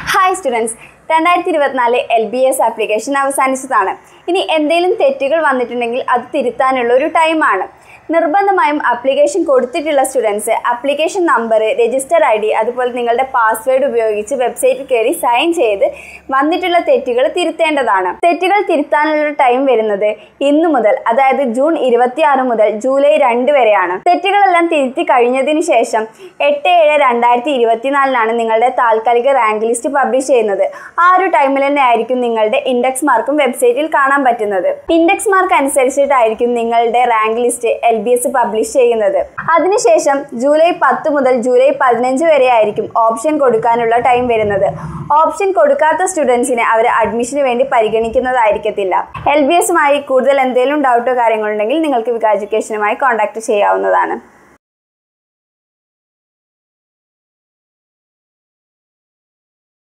hi students രണ്ടായിരത്തി ഇരുപത്തിനാല് L B S application അവസാനിച്ചതാണ് ഇനി എന്തെങ്കിലും തെറ്റുകൾ വന്നിട്ടുണ്ടെങ്കിൽ അത് തിരുത്താനുള്ള ഒരു ടൈമാണ് നിർബന്ധമായും ആപ്ലിക്കേഷൻ കൊടുത്തിട്ടുള്ള students application number register I D അതുപോലെ നിങ്ങളുടെ പാസ്വേഡ് ഉപയോഗിച്ച് വെബ്സൈറ്റിൽ കയറി സൈൻ ചെയ്ത് വന്നിട്ടുള്ള തെറ്റുകൾ തിരുത്തേണ്ടതാണ് തെറ്റുകൾ തിരുത്താനുള്ള ടൈം വരുന്നത് ഇന്നു മുതൽ അതായത് ജൂൺ ഇരുപത്തി ആറ് മുതൽ ജൂലൈ രണ്ട് വരെയാണ് തെറ്റുകളെല്ലാം തിരുത്തി കഴിഞ്ഞതിന് ശേഷം എട്ട് ഏഴ് രണ്ടായിരത്തി ഇരുപത്തിനാലിനാണ് നിങ്ങളുടെ താൽക്കാലിക റാങ്ക് ലിസ്റ്റ് പബ്ലിഷ് ചെയ്യുന്നത് ആ ഒരു ടൈമിൽ തന്നെ ആയിരിക്കും നിങ്ങളുടെ ഇൻഡെക്സ് മാർക്കും വെബ്സൈറ്റിൽ കാണാൻ പറ്റുന്നത് ഇൻഡെക്സ് മാർക്ക് അനുസരിച്ചിട്ടായിരിക്കും നിങ്ങളുടെ rank list L B S publish ചെയ്യുന്നത് അതിനുശേഷം ജൂലൈ പത്ത് മുതൽ ജൂലൈ പതിനഞ്ച് വരെ ആയിരിക്കും ഓപ്ഷൻ കൊടുക്കാനുള്ള ടൈം വരുന്നത് ഓപ്ഷൻ കൊടുക്കാത്ത സ്റ്റുഡൻസിനെ അവർ അഡ്മിഷന് വേണ്ടി പരിഗണിക്കുന്നതായിരിക്കത്തില്ല എൽ ബി എസുമായി കൂടുതൽ എന്തെങ്കിലും ഡൗട്ടോ കാര്യങ്ങളുണ്ടെങ്കിൽ നിങ്ങൾക്ക് വികാ എഡ്യൂക്കേഷനുമായി കോൺടാക്ട് ചെയ്യാവുന്നതാണ്